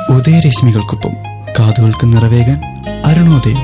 ഉദയരശ്മികൾക്കൊപ്പം കാതുകൾക്ക് നിറവേകാൻ അരുണോദയം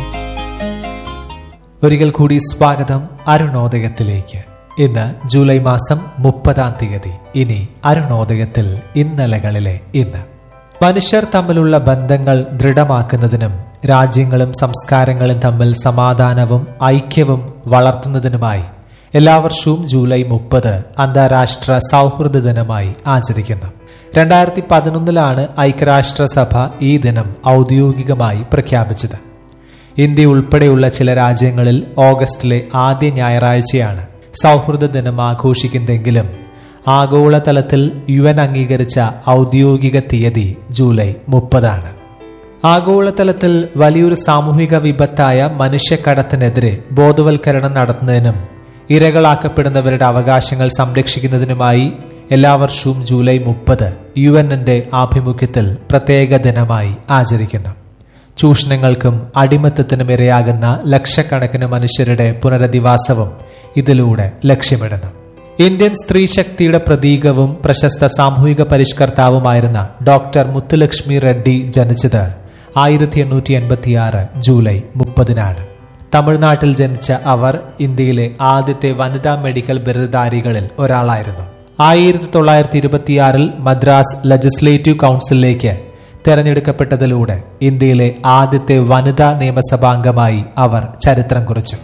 ഒരിക്കൽ കൂടി സ്വാഗതം അരുണോദയത്തിലേക്ക് ഇന്ന് ജൂലൈ മാസം മുപ്പതാം തീയതി ഇനി അരുണോദയത്തിൽ ഇന്നലകളിലെ ഇന്ന് മനുഷ്യർ തമ്മിലുള്ള ബന്ധങ്ങൾ ദൃഢമാക്കുന്നതിനും രാജ്യങ്ങളും സംസ്കാരങ്ങളും തമ്മിൽ സമാധാനവും ഐക്യവും വളർത്തുന്നതിനുമായി എല്ലാ വർഷവും ജൂലൈ മുപ്പത് അന്താരാഷ്ട്ര സൗഹൃദ ദിനമായി ആചരിക്കുന്നു രണ്ടായിരത്തി പതിനൊന്നിലാണ് ഐക്യരാഷ്ട്രസഭ ഈ ദിനം ഔദ്യോഗികമായി പ്രഖ്യാപിച്ചത് ഇന്ത്യ ഉൾപ്പെടെയുള്ള ചില രാജ്യങ്ങളിൽ ഓഗസ്റ്റിലെ ആദ്യ ഞായറാഴ്ചയാണ് സൗഹൃദ ദിനം ആഘോഷിക്കുന്നതെങ്കിലും ആഗോളതലത്തിൽ യു എൻ അംഗീകരിച്ച ഔദ്യോഗിക തീയതി ജൂലൈ മുപ്പതാണ് ആഗോളതലത്തിൽ വലിയൊരു സാമൂഹിക വിപത്തായ മനുഷ്യക്കടത്തിനെതിരെ ബോധവൽക്കരണം നടത്തുന്നതിനും ഇരകളാക്കപ്പെടുന്നവരുടെ അവകാശങ്ങൾ സംരക്ഷിക്കുന്നതിനുമായി എല്ലാ വർഷവും ജൂലൈ മുപ്പത് യു എന്നിന്റെ ആഭിമുഖ്യത്തിൽ പ്രത്യേക ദിനമായി ആചരിക്കുന്നു ചൂഷണങ്ങൾക്കും അടിമത്തത്തിനും ഇരയാകുന്ന ലക്ഷക്കണക്കിന് മനുഷ്യരുടെ പുനരധിവാസവും ഇതിലൂടെ ലക്ഷ്യമിടുന്നു ഇന്ത്യൻ സ്ത്രീ ശക്തിയുടെ പ്രതീകവും പ്രശസ്ത സാമൂഹിക പരിഷ്കർത്താവുമായിരുന്ന ഡോക്ടർ മുത്തുലക്ഷ്മി റെഡ്ഡി ജനിച്ചത് ആയിരത്തി എണ്ണൂറ്റി എൺപത്തിയാറ് ജൂലൈ മുപ്പതിനാണ് തമിഴ്നാട്ടിൽ ജനിച്ച അവർ ഇന്ത്യയിലെ ആദ്യത്തെ വനിതാ മെഡിക്കൽ ബിരുദധാരികളിൽ ഒരാളായിരുന്നു ആയിരത്തി തൊള്ളായിരത്തി ഇരുപത്തിയാറിൽ മദ്രാസ് ലെജിസ്ലേറ്റീവ് കൗൺസിലിലേക്ക് തെരഞ്ഞെടുക്കപ്പെട്ടതിലൂടെ ഇന്ത്യയിലെ ആദ്യത്തെ വനിതാ നിയമസഭാംഗമായി അവർ ചരിത്രം കുറിച്ചു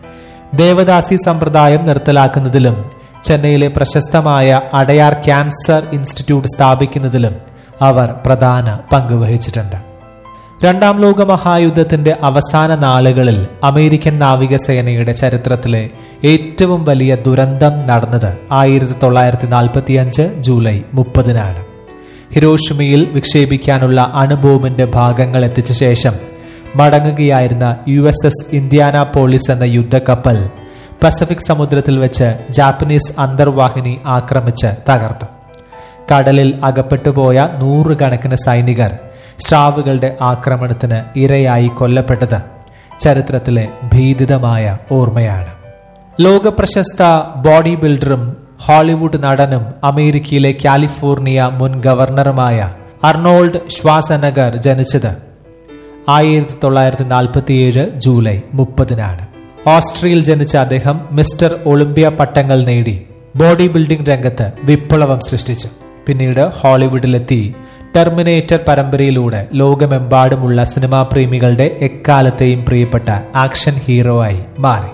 ദേവദാസി സമ്പ്രദായം നിർത്തലാക്കുന്നതിലും ചെന്നൈയിലെ പ്രശസ്തമായ അടയാർ ക്യാൻസർ ഇൻസ്റ്റിറ്റ്യൂട്ട് സ്ഥാപിക്കുന്നതിലും അവർ പ്രധാന പങ്കുവഹിച്ചിട്ടുണ്ട് രണ്ടാം ലോക മഹായുദ്ധത്തിന്റെ അവസാന നാളുകളിൽ അമേരിക്കൻ നാവികസേനയുടെ ചരിത്രത്തിലെ ഏറ്റവും വലിയ ദുരന്തം നടന്നത് ആയിരത്തി തൊള്ളായിരത്തി നാൽപ്പത്തിയഞ്ച് ജൂലൈ മുപ്പതിനാണ് ഹിരോഷിമയിൽ വിക്ഷേപിക്കാനുള്ള അണുബോംബിന്റെ ഭാഗങ്ങൾ എത്തിച്ച ശേഷം മടങ്ങുകയായിരുന്ന U S S Indianapolis എന്ന യുദ്ധക്കപ്പൽ പസഫിക് സമുദ്രത്തിൽ വെച്ച് ജാപ്പനീസ് അന്തർവാഹിനി ആക്രമിച്ച് തകർത്തു കടലിൽ അകപ്പെട്ടുപോയ നൂറുകണക്കിന് സൈനികർ സ്രാവുകളുടെ ആക്രമണത്തിന് ഇരയായി കൊല്ലപ്പെട്ടത് ചരിത്രത്തിലെ ഭീതിതമായ ഓർമ്മയാണ് ലോകപ്രശസ്ത ബോഡി ബിൽഡറും ഹോളിവുഡ് നടനും അമേരിക്കയിലെ കാലിഫോർണിയ മുൻ ഗവർണറുമായ അർണോൾഡ് ശ്വാസനഗർ ജനിച്ചത് ആയിരത്തി തൊള്ളായിരത്തി നാൽപ്പത്തിയേഴ് ജൂലൈ മുപ്പതിനാണ് ഓസ്ട്രിയയിൽ ജനിച്ച അദ്ദേഹം മിസ്റ്റർ ഒളിമ്പ്യ പട്ടങ്ങൾ നേടി ബോഡി ബിൽഡിംഗ് രംഗത്ത് വിപ്ലവം സൃഷ്ടിച്ചു പിന്നീട് ഹോളിവുഡിലെത്തി ടെർമിനേറ്റർ പരമ്പരയിലൂടെ ലോകമെമ്പാടുമുള്ള സിനിമാ പ്രേമികളുടെ എക്കാലത്തെയും പ്രിയപ്പെട്ട ആക്ഷൻ ഹീറോ ആയി മാറി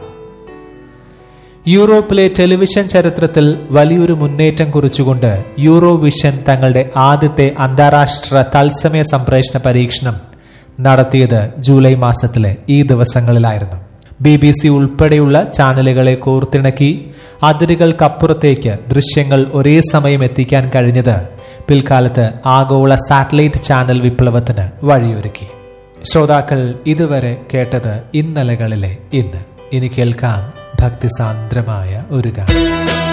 യൂറോപ്പിലെ ടെലിവിഷൻ ചരിത്രത്തിൽ വലിയൊരു മുന്നേറ്റം കുറിച്ചുകൊണ്ട് യൂറോവിഷൻ തങ്ങളുടെ ആദ്യത്തെ അന്താരാഷ്ട്ര തത്സമയ സംപ്രേഷണ പരീക്ഷണം നടത്തിയത് ജൂലൈ മാസത്തിലെ ഈ ദിവസങ്ങളിലായിരുന്നു ബി ബി സി ഉൾപ്പെടെയുള്ള ചാനലുകളെ കോർത്തിണക്കി അതിരുകൾക്കപ്പുറത്തേക്ക് ദൃശ്യങ്ങൾ ഒരേ സമയം എത്തിക്കാൻ കഴിഞ്ഞത് പിൽക്കാലത്ത് ആഗോള സാറ്റലൈറ്റ് ചാനൽ വിപ്ലവത്തിന് വഴിയൊരുക്കി ശ്രോതാക്കൾ ഇതുവരെ കേട്ടത് ഇന്നലകളിലെ ഇന്ന് ഇനി കേൾക്കാം ഭക്തിസാന്ദ്രമായ ഒരു ഗാനം